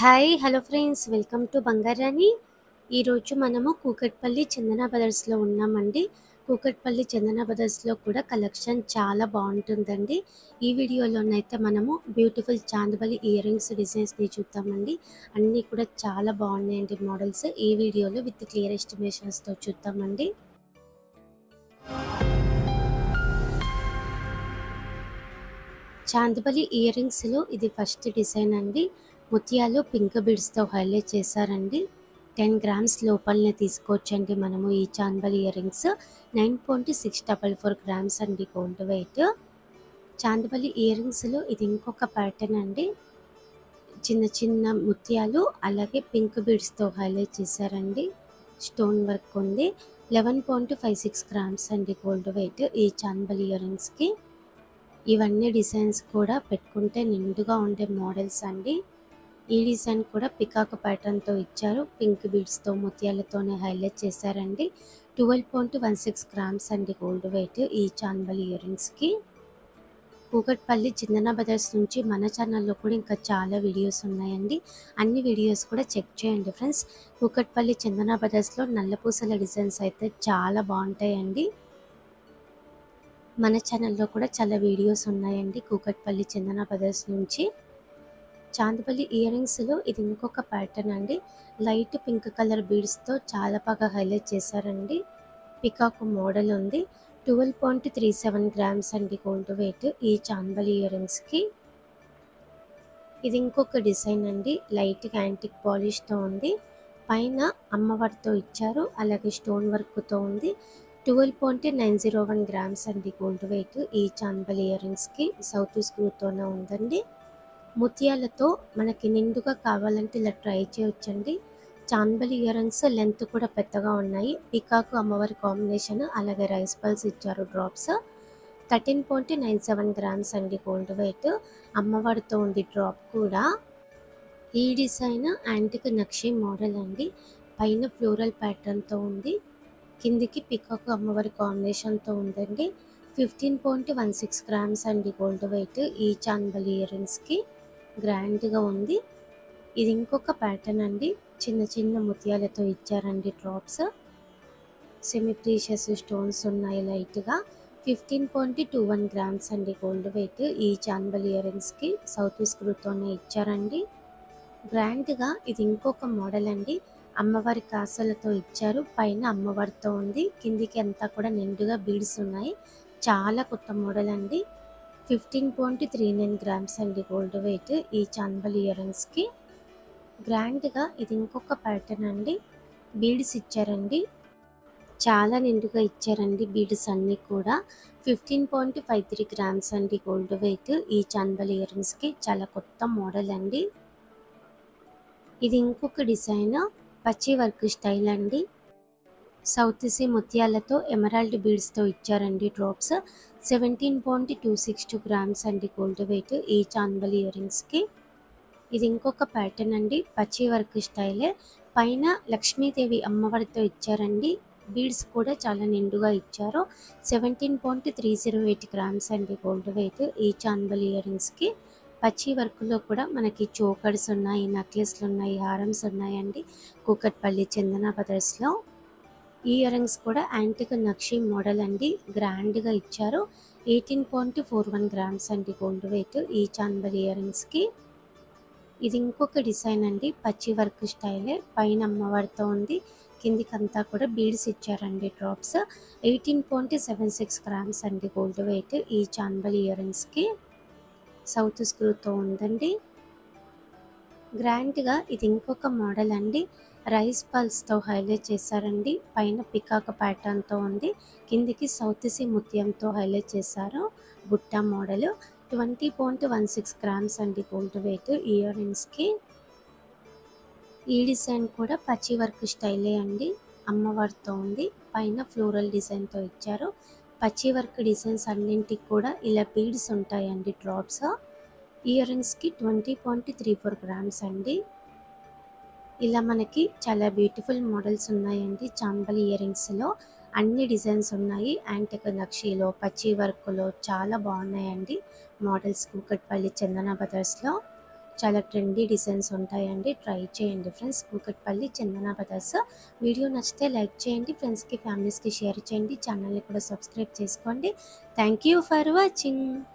hi hello friends welcome to Bangarani ఈరోజు మనము కూకట్పల్లి చందన బ్రదర్స్లో ఉన్నామండి కూకట్పల్లి చందన బ్రదర్స్లో కూడా కలెక్షన్ చాలా బాగుంటుందండి ఈ వీడియోలోనైతే మనము బ్యూటిఫుల్ చాందబలి ఇయర్ రింగ్స్ డిజైన్స్ని చూద్దామండి అన్నీ కూడా చాలా బాగున్నాయండి మోడల్స్ ఈ వీడియోలో విత్ క్లియర్ ఎస్టిమేషన్స్తో చూద్దామండి చాందబలి ఇయర్ రింగ్స్లో ఇది ఫస్ట్ డిజైన్ అండి ముత్యాలు పింక్ బిడ్స్తో హైలైట్ చేశారండి టెన్ గ్రామ్స్ లోపలనే తీసుకోవచ్చండి మనము ఈ chandbali earrings nine point six double four grams అండి గోల్డ్ వెయిట్ చాందబలి ఇయర్ రింగ్స్లో ఇది ఇంకొక ప్యాటర్న్ అండి చిన్న చిన్న ముత్యాలు అలాగే పింక్ బీడ్స్తో హైలైట్ చేశారండి స్టోన్ వర్క్ ఉంది eleven point five six grams అండి గోల్డ్ వెయిట్ ఈ చాందబలి ఇయర్ రింగ్స్కి ఇవన్నీ డిజైన్స్ కూడా పెట్టుకుంటే నిండుగా ఉండే మోడల్స్ అండి ఈ డిజైన్ కూడా పికాక్ ప్యాటర్న్తో ఇచ్చారు పింక్ బీడ్స్తో ముత్యాలతోనే హైలైట్ చేశారండి twelve point one six grams అండి గోల్డ్ వెయిట్ ఈ చాన్బలి ఇయర్ రింగ్స్కి కూకట్పల్లి చందన బ్రదర్స్ నుంచి మన ఛానల్లో కూడా ఇంకా చాలా వీడియోస్ ఉన్నాయండి అన్ని వీడియోస్ కూడా చెక్ చేయండి ఫ్రెండ్స్ కూకట్పల్లి చందన బ్రదర్స్లో నల్లపూసల డిజైన్స్ అయితే చాలా బాగుంటాయండి మన ఛానల్లో కూడా చాలా వీడియోస్ ఉన్నాయండి కూకట్పల్లి చందన బ్రదర్స్ నుంచి చాందపల్లి ఇయర్ రింగ్స్లో ఇది ఇంకొక ప్యాటర్న్ అండి లైట్ పింక్ కలర్ బీడ్స్తో చాలా బాగా హైలైట్ చేశారండి పికాక్ మోడల్ ఉంది twelve point three seven grams అండి గోల్డ్ వెయిట్ ఈ చాందబలి ఇయర్ రింగ్స్కి ఇది ఇంకొక డిజైన్ అండి లైట్గా యాంటిక్ పాలిష్తో ఉంది పైన అమ్మవారితో ఇచ్చారు అలాగే స్టోన్ వర్క్తో ఉంది twelve point nine zero one grams అండి గోల్డ్ వెయిట్ ఈ చాన్బల్ ఇయర్ రింగ్స్కి సౌత్ స్క్రూతోనే ఉందండి ముత్యాలతో మనకి నిండుగా కావాలంటే ఇలా ట్రై చేయొచ్చండి చాన్బల్ ఇయర్ రింగ్స్ లెంత్ కూడా పెద్దగా ఉన్నాయి పికాకు అమ్మవారి కాంబినేషన్ అలాగే రైస్ పల్స్ ఇచ్చారు drops thirteen point nine seven grams అండి గోల్డ్ వెయిట్ అమ్మవారితో ఉంది డ్రాప్ కూడా ఈ డిజైన్ యాంటిక్ నక్షి మోడల్ అండి పైన ఫ్లోరల్ ప్యాటర్న్తో ఉంది కిందికి పికాక్ అమ్మవారి కాంబినేషన్తో ఉందండి fifteen point one six grams అండి గోల్డ్ వెయిట్ ఈ చాన్బల్ ఇయర్ రింగ్స్కి గ్రాండ్గా ఉంది ఇది ఇంకొక ప్యాటర్న్ అండి చిన్న చిన్న ముత్యాలతో ఇచ్చారండి డ్రాప్స్ సెమీ ప్రీషియస్ స్టోన్స్ ఉన్నాయి లైట్గా fifteen point two one grams అండి గోల్డ్ వెయిట్ ఈ చాన్బల్ ఇయర్ రింగ్స్కి సౌత్ స్క్రూతోనే ఇచ్చారండి గ్రాండ్గా ఇది ఇంకొక మోడల్ అండి అమ్మవారి కాసలతో ఇచ్చారు పైన అమ్మవారితో ఉంది కిందికి అంతా కూడా నిండుగా బీడ్స్ ఉన్నాయి చాలా కొత్త మోడల్ అండి fifteen point three nine grams అండి గోల్డ్ వెయిట్ ఈ చాన్బల్ ఇయర్ రింగ్స్కి గ్రాండ్గా ఇది ఇంకొక ప్యాటర్న్ అండి బీడ్స్ ఇచ్చారండి చాలా నిండుగా ఇచ్చారండి బీడ్స్ అన్నీ కూడా fifteen point five three grams అండి గోల్డ్ వెయిట్ ఈ చాన్బల్ ఇయర్ రింగ్స్కి చాలా కొత్త మోడల్ అండి ఇది ఇంకొక డిజైన్ పచ్చి వర్క్ స్టైల్ అండి సౌత్ సీ ముత్యాలతో ఎమరాల్డ్ బీడ్స్తో ఇచ్చారండి drops seventeen point two six two grams అండి గోల్డ్ వెయిట్ ఈ చాన్బల్ ఇయర్ రింగ్స్కి ఇది ఇంకొక ప్యాటర్న్ అండి పచ్చి వర్క్ స్టైలే పైన లక్ష్మీదేవి అమ్మవారితో ఇచ్చారండి బీడ్స్ కూడా చాలా నిండుగా ఇచ్చారు seventeen point three zero eight grams అండి గోల్డ్ వెయిట్ ఈ చాన్బల్ ఇయర్ రింగ్స్కి పచ్చి వర్క్లో కూడా మనకి చోకర్స్ ఉన్నాయి నెక్లెస్లు ఉన్నాయి హారమ్స్ ఉన్నాయండి కూకట్పల్లి చందన బ్రదర్స్లో ఈ ఇయర్ రింగ్స్ కూడా యాంటిక్ నక్షి మోడల్ అండి గ్రాండ్గా ఇచ్చారు eighteen point four one grams అండి గోల్డ్ వెయిట్ ఈ చాన్బల్ ఇయర్ రింగ్స్కి ఇది ఇంకొక డిజైన్ అండి పచ్చి వర్క్ స్టైలే పైన అమ్మవారితో ఉంది కిందికంతా కూడా బీడ్స్ ఇచ్చారండి drops eighteen point seven six grams అండి గోల్డ్ వెయిట్ ఈ చాన్బల్ ఇయర్ రింగ్స్కి సౌత్ స్క్రూతో ఉందండి గ్రాండ్గా ఇది ఇంకొక మోడల్ అండి రైస్ పల్స్తో హైలైట్ చేశారండి పైన పికాక ప్యాటర్న్తో ఉంది కిందికి సౌత్ సీ ముత్యంతో హైలైట్ చేశారు బుట్ట model twenty point one six grams అండి గోల్డ్ వెయిట్ ఇయర్ రింగ్స్కి ఈ డిజైన్ కూడా పచ్చి వర్క్ స్టైలే అండి అమ్మవారితో ఉంది పైన ఫ్లోరల్ డిజైన్తో ఇచ్చారు పచ్చి వర్క్ డిజైన్స్ అన్నింటికి కూడా ఇలా బీడ్స్ ఉంటాయండి డ్రాప్స్ ఇయర్ రింగ్స్కి twenty point three four grams అండి ఇలా మనకి చాలా బ్యూటిఫుల్ మోడల్స్ ఉన్నాయండి చాంబల్ ఇయర్ రింగ్స్లో అన్ని డిజైన్స్ ఉన్నాయి యాంటిక్ నక్షీలో పచ్చి వర్క్లో చాలా బాగున్నాయండి మోడల్స్ కూకట్పల్లి చందన బ్రదర్స్లో చాలా ట్రెండీ డిజైన్స్ ఉంటాయండి ట్రై చేయండి friends Kukatpally Chandana brothers video నచ్చితే లైక్ చేయండి ఫ్రెండ్స్కి ఫ్యామిలీస్కి షేర్ చేయండి ఛానల్ని కూడా సబ్స్క్రైబ్ చేసుకోండి థ్యాంక్ యూ ఫర్ వాచింగ్